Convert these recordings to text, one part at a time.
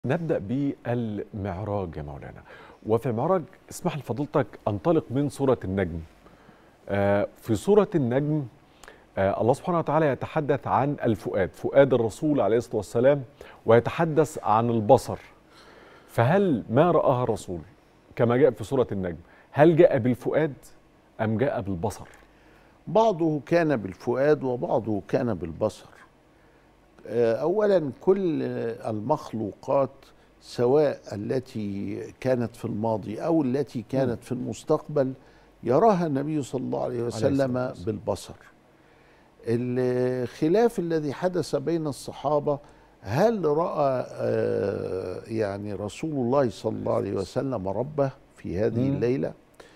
نبدأ بالمعراج يا مولانا وفي المعراج اسمح لفضيلتك أنطلق من سورة النجم آه، في سورة النجم آه، الله سبحانه وتعالى يتحدث عن الفؤاد فؤاد الرسول عليه الصلاة والسلام ويتحدث عن البصر فهل ما رآها الرسول كما جاء في سورة النجم هل جاء بالفؤاد أم جاء بالبصر بعضه كان بالفؤاد وبعضه كان بالبصر آه، اولا كل المخلوقات سواء التي كانت في الماضي او التي كانت في المستقبل يراها النبي صلى الله عليه وسلم والسلام. بالبصر الخلاف الذي حدث بين الصحابه هل راى آه، يعني رسول الله صلى الله عليه وسلم ربه في هذه مم. الليله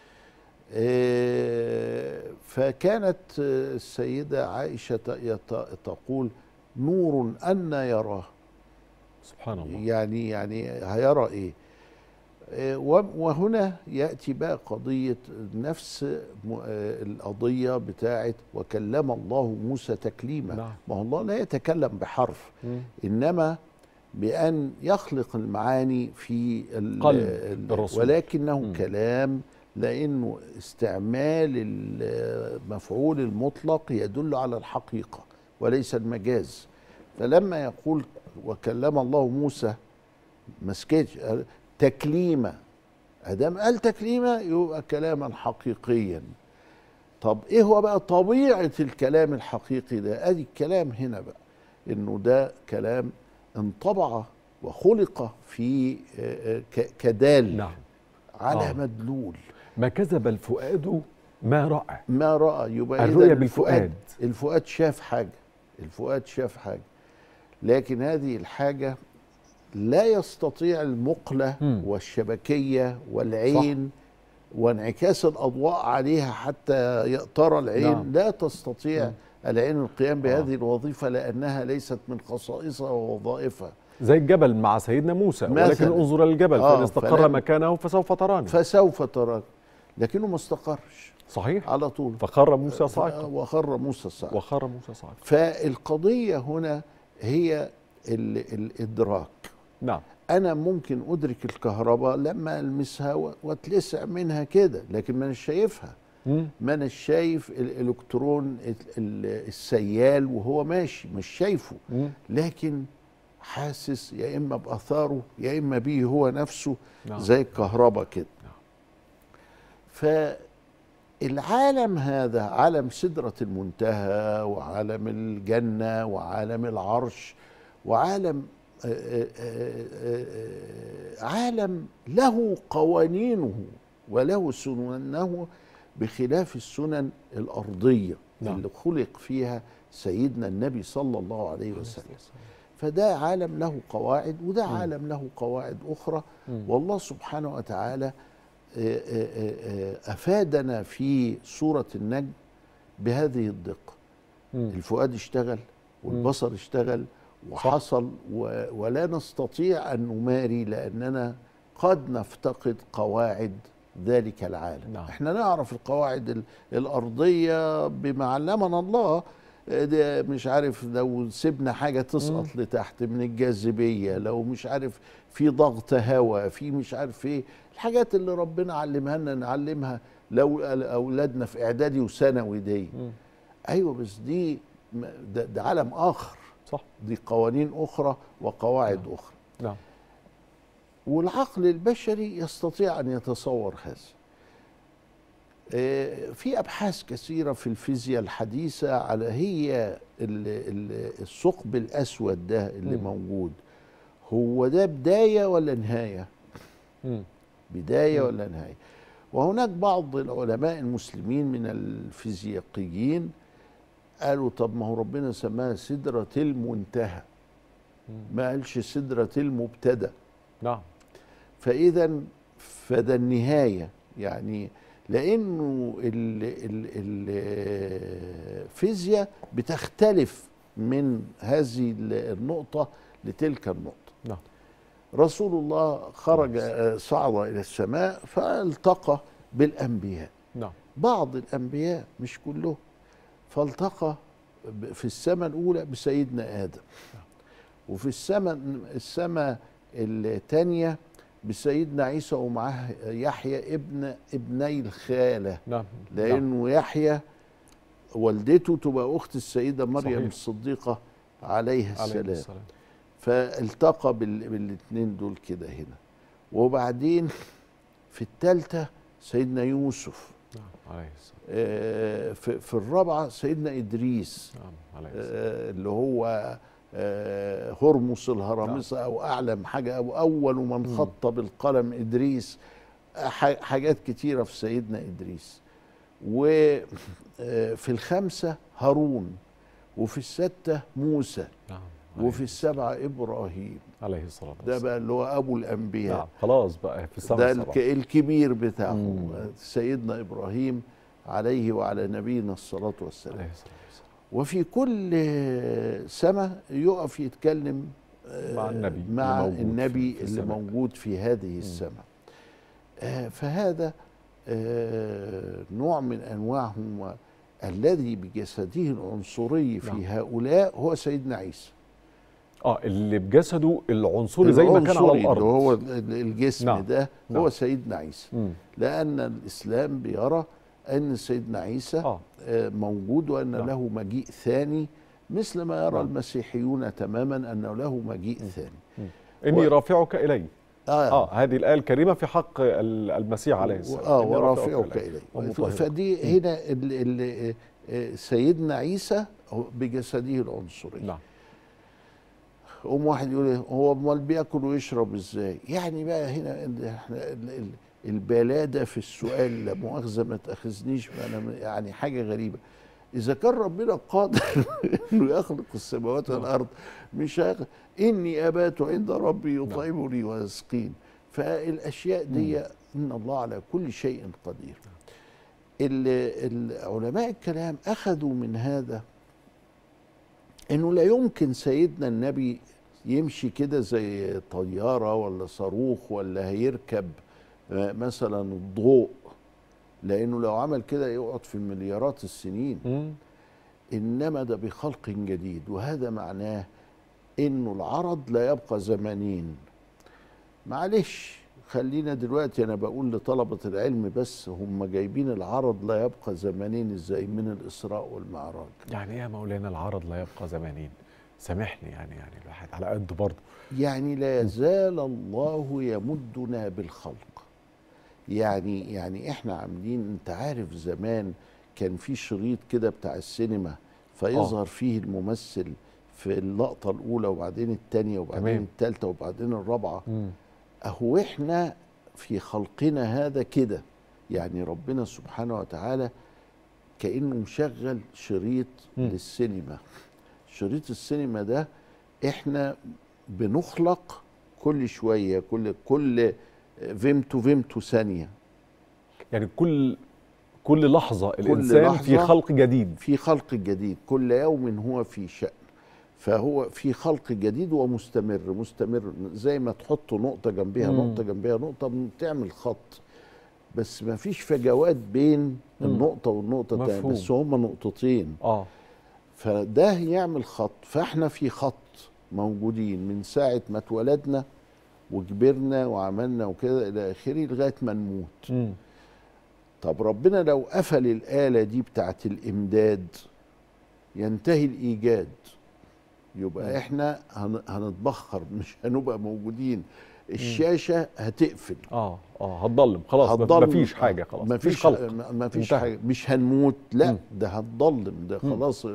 آه، فكانت آه، السيده عائشه يت- تقول نور أن يراه سبحان الله يعني يعني هيرى ايه آه، و- وهنا ياتي بقى قضيه نفس م- آه، القضيه بتاعت وكلم الله موسى تكليما نعم. ما هو الله لا يتكلم بحرف مم. انما بان يخلق المعاني في ال- قلب ال- الرسول. ولكنه مم. كلام لانه استعمال المفعول المطلق يدل على الحقيقه وليس المجاز فلما يقول وكلم الله موسى مسكتش قال تكليما ادام قال تكليما يبقى كلاما حقيقيا طب ايه هو بقى طبيعه الكلام الحقيقي ده ادي الكلام هنا بقى انه ده كلام انطبع وخلق في آه، آه، ك- كدال نعم على آه. مدلول ما كذب الفؤاد ما رأى ما راى يبقى الرؤية إذا بالفؤاد. الفؤاد شاف حاجه الفؤاد شاف حاجه لكن هذه الحاجه لا يستطيع المقله مم. والشبكيه والعين وانعكاس الاضواء عليها حتى ي- ترى العين نعم. لا تستطيع مم. العين القيام بهذه الوظيفه لانها ليست من خصائصها ووظائفها زي الجبل مع سيدنا موسى ولكن مثلاً. انظر الجبل آه، فإن استقر فلم- مكانه فسوف تراني فسوف تراك لكنه ما استقرش صحيح على طول فخر موسى صاعقا وخر موسى صاعقا وخر موسى صاعقا فالقضية هنا هي ال- الإدراك نعم أنا ممكن أدرك الكهرباء لما ألمسها و- وأتلسع منها كده لكن ما أنا شايفها مم. ما أنا شايف الإلكترون ال- ال- السيال وهو ماشي مش شايفه مم. لكن حاسس يا إما بأثاره يا إما بيه هو نفسه نعم. زي الكهرباء كده نعم. فالعالم هذا عالم سدرة المنتهى وعالم الجنة وعالم العرش وعالم آه، آه، آه، آه، عالم له قوانينه وله سننه بخلاف السنن الأرضية نعم. اللي خلق فيها سيدنا النبي صلى الله عليه وسلم فده عالم له قواعد وده عالم له قواعد أخرى مم. والله سبحانه وتعالى آه، آه، آه، أفادنا في سورة النجم بهذه الدقة مم. الفؤاد اشتغل والبصر اشتغل وحصل و- ولا نستطيع أن نماري لأننا قد نفتقد قواعد ذلك العالم نعم. احنا نعرف القواعد ال- الأرضية بما علمنا الله آه، ده مش عارف لو سيبنا حاجة تسقط لتحت من الجاذبية لو مش عارف في ضغط هواء في مش عارف ايه الحاجات اللي ربنا علمها لنا نعلمها لو أولادنا في إعدادي وثانوي دي مم. ايوه بس دي م- ده, ده عالم اخر صح دي قوانين اخرى وقواعد اخرى نعم والعقل البشري يستطيع ان يتصور هذا آه، في ابحاث كثيره في الفيزياء الحديثه على هي ال- ال- الثقب الاسود ده اللي مم. موجود هو ده بدايه ولا نهايه مم. بدايه مم. ولا نهايه وهناك بعض العلماء المسلمين من الفيزيائيين قالوا طب ما هو ربنا سماها سدرة المنتهى مم. ما قالش سدرة المبتدأ نعم فإذا فده النهاية يعني لأنه ال- ال- ال- الفيزياء بتختلف من هذه ال- النقطة لتلك النقطة نعم رسول الله خرج آه، صعد إلى السماء فالتقى بالأنبياء نعم بعض الأنبياء مش كلهم فالتقى ب- في السماء الأولى بسيدنا آدم وفي السماء السماء الثانيه بسيدنا عيسى ومعاه يحيى ابن ابني الخاله نعم لانه يحيى والدته تبقى اخت السيده مريم صحيح. الصديقه عليها عليه السلام السلام فالتقى بال- بالاثنين دول كده هنا وبعدين في الثالثه سيدنا يوسف نعم عليه السلام آه، في في الرابعه سيدنا ادريس نعم عليه السلام آه، اللي هو آه، هرمس الهرمسة أو أعلم حاجة أو أول من خط بالقلم إدريس ح- حاجات كتيرة في سيدنا إدريس وفي الخمسة هارون وفي الستة موسى نعم وفي السبعة إبراهيم عليه الصلاة ده والسلام بقى اللي هو أبو الأنبياء نعم خلاص بقى في السماء ده السبعة. الك- الكبير بتاعه مم. سيدنا إبراهيم عليه وعلى نبينا الصلاة والسلام عليه الصلاة والسلام وفي كل سنة يقف يتكلم آه، مع النبي مع اللي موجود النبي في- في اللي السماء. موجود في هذه السماء آه، فهذا آه، نوع من أنواعهم الذي بجسده العنصري في نعم. هؤلاء هو سيدنا عيسى اه اللي بجسده العنصري زي ما كان على العنصري الارض اللي هو ال- الجسم نعم. ده هو نعم. سيدنا عيسى مم. لأن الإسلام بيرى أن سيدنا عيسى اه آه، موجود وأن نعم. له مجيء ثاني مثل ما يرى نعم. المسيحيون تماما أنه له مجيء ثاني اني و- رافعك الي آه, اه هذه الايه الكريمه في حق ال- المسيح عليه السلام آه إني ورافعك إليه ومطهرك. فدي هنا ال ال آه، سيدنا عيسى هو بجسده العنصري نعم قوم واحد يقول إيه، هو امال بياكل ويشرب ازاي يعني بقى هنا ال- احنا ال- ال- البلاده في السؤال لا مؤاخذه ما تاخذنيش ما انا م- يعني حاجه غريبه اذا كان ربنا قادر انه يخلق السماوات والارض مش هيخلق اني ابات عند ربي يطعمني ويسقين فالاشياء دي ان الله على كل شيء قدير ال- العلماء الكلام اخذوا من هذا انه لا يمكن سيدنا النبي يمشي كده زي طياره ولا صاروخ ولا هيركب آه، مثلا الضوء لانه لو عمل كده يقعد في مليارات السنين مم. انما ده بخلق جديد وهذا معناه انه العرض لا يبقى زمانين معلش خلينا دلوقتي انا بقول لطلبه العلم بس هم جايبين العرض لا يبقى زمانين ازاي من الاسراء والمعراج يعني ايه يا مولانا العرض لا يبقى زمانين سامحني يعني يعني الواحد على قد برضه يعني لا يزال الله يمدنا بالخلق يعني يعني احنا عاملين انت عارف زمان كان في شريط كده بتاع السينما فيظهر فيه الممثل في اللقطة الأولى وبعدين الثانية وبعدين تمام. الثالثة وبعدين الرابعة مم. أهو إحنا في خلقنا هذا كده يعني ربنا سبحانه وتعالى كأنه مشغل شريط مم. للسينما شريط السينما ده إحنا بنخلق كل شوية كل كل فيمتو فيمتو ثانية يعني كل كل لحظه الانسان في لحظة خلق جديد في خلق جديد كل يوم هو في شأن فهو في خلق جديد ومستمر مستمر زي ما تحط نقطة جنبها مم. نقطة جنبها نقطة بتعمل خط بس ما فيش فجوات بين مم. النقطة والنقطة التانية مفهوم. بس هما نقطتين اه فده يعمل خط فاحنا في خط موجودين من ساعة ما اتولدنا وكبرنا وعملنا وكده إلى آخره لغاية ما نموت مم. طب ربنا لو قفل الآلة دي بتاعت الإمداد ينتهي الإيجاد يبقى مم. إحنا هن- هنتبخر مش هنبقى موجودين الشاشة هتقفل اه اه هتضلم خلاص هتضلم. مفيش حاجه خلاص مفيش مفيش خلق ما فيش انتهى. حاجة مش هنموت لا مم. ده هتضلم ده مم. خلاص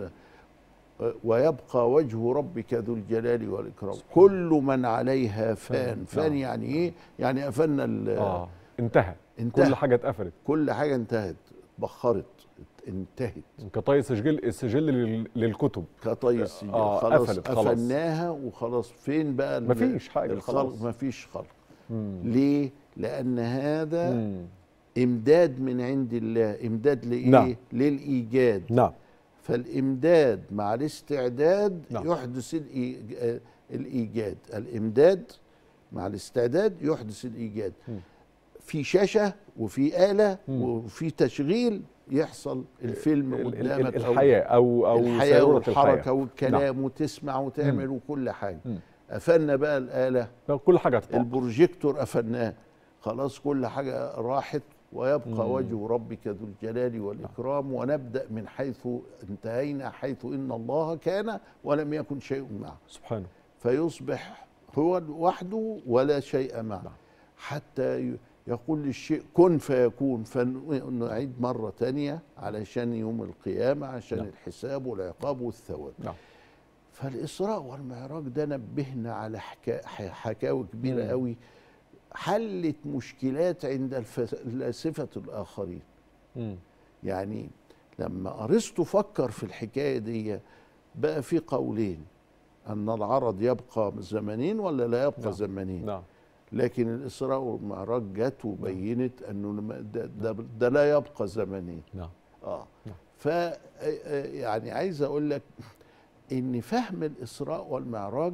ويبقى وجه ربك ذو الجلال والإكرام كل من عليها فان فان. فان نعم. يعني إيه يعني قفلنا ال- اه انتهى انتهى كل حاجه اتقفلت كل حاجة انتهت بخرت انتهت كطي سجل السجل لل- للكتب كطي السجل آه، خلاص قفلت خلاص. قفلناها وخلاص فين بقى ال- مفيش حاجة الخلق خلاص. مفيش خلق مم. ليه لان هذا مم. امداد من عند الله امداد لايه نعم. للايجاد نعم فالامداد مع الاستعداد نعم. يحدث الإي- آه، الايجاد الامداد مع الاستعداد يحدث الايجاد مم. في شاشه وفي اله مم. وفي تشغيل يحصل الفيلم ال- ال- قدامك ال- أو الحياه او او الحياه سيرورة والحركه الحياة. والكلام وتسمع وتعمل وكل حاجه مم. قفلنا بقى الاله لا، كل حاجه هتقع البروجيكتور قفلناه خلاص كل حاجه راحت ويبقى مم. وجه ربك ذو الجلال والاكرام ونبدا من حيث انتهينا حيث ان الله كان ولم يكن شيء معه سبحانه فيصبح هو وحده ولا شيء معه نعم. حتى ي- يقول للشيء كن فيكون فنعيد مرة تانية علشان يوم القيامة عشان نعم. الحساب والعقاب والثواب نعم فالإسراء والمعراج ده نبهنا على حكا ح- حكاوي كبيرة مم. قوي حلت مشكلات عند الفس- الفلاسفة الآخرين مم. يعني لما أرسطو فكر في الحكاية دي بقى في قولين أن العرض يبقى زمنين ولا لا يبقى نعم. زمنين نعم لكن الإسراء والمعراج جت وبينت أنه لما- ده, ده, ده لا يبقى زمنين نعم آه نعم. ف يعني عايز أقول لك إن فهم الإسراء والمعراج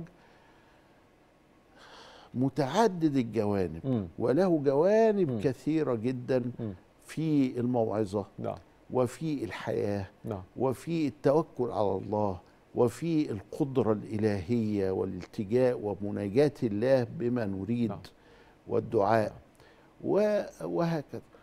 متعدد الجوانب مم. وله جوانب مم. كثيرة جدا مم. في الموعظة نعم وفي الحياة نعم وفي التوكل على الله وفي القدرة الإلهية والالتجاء ومناجاة الله بما نريد نعم. والدعاء و- وهكذا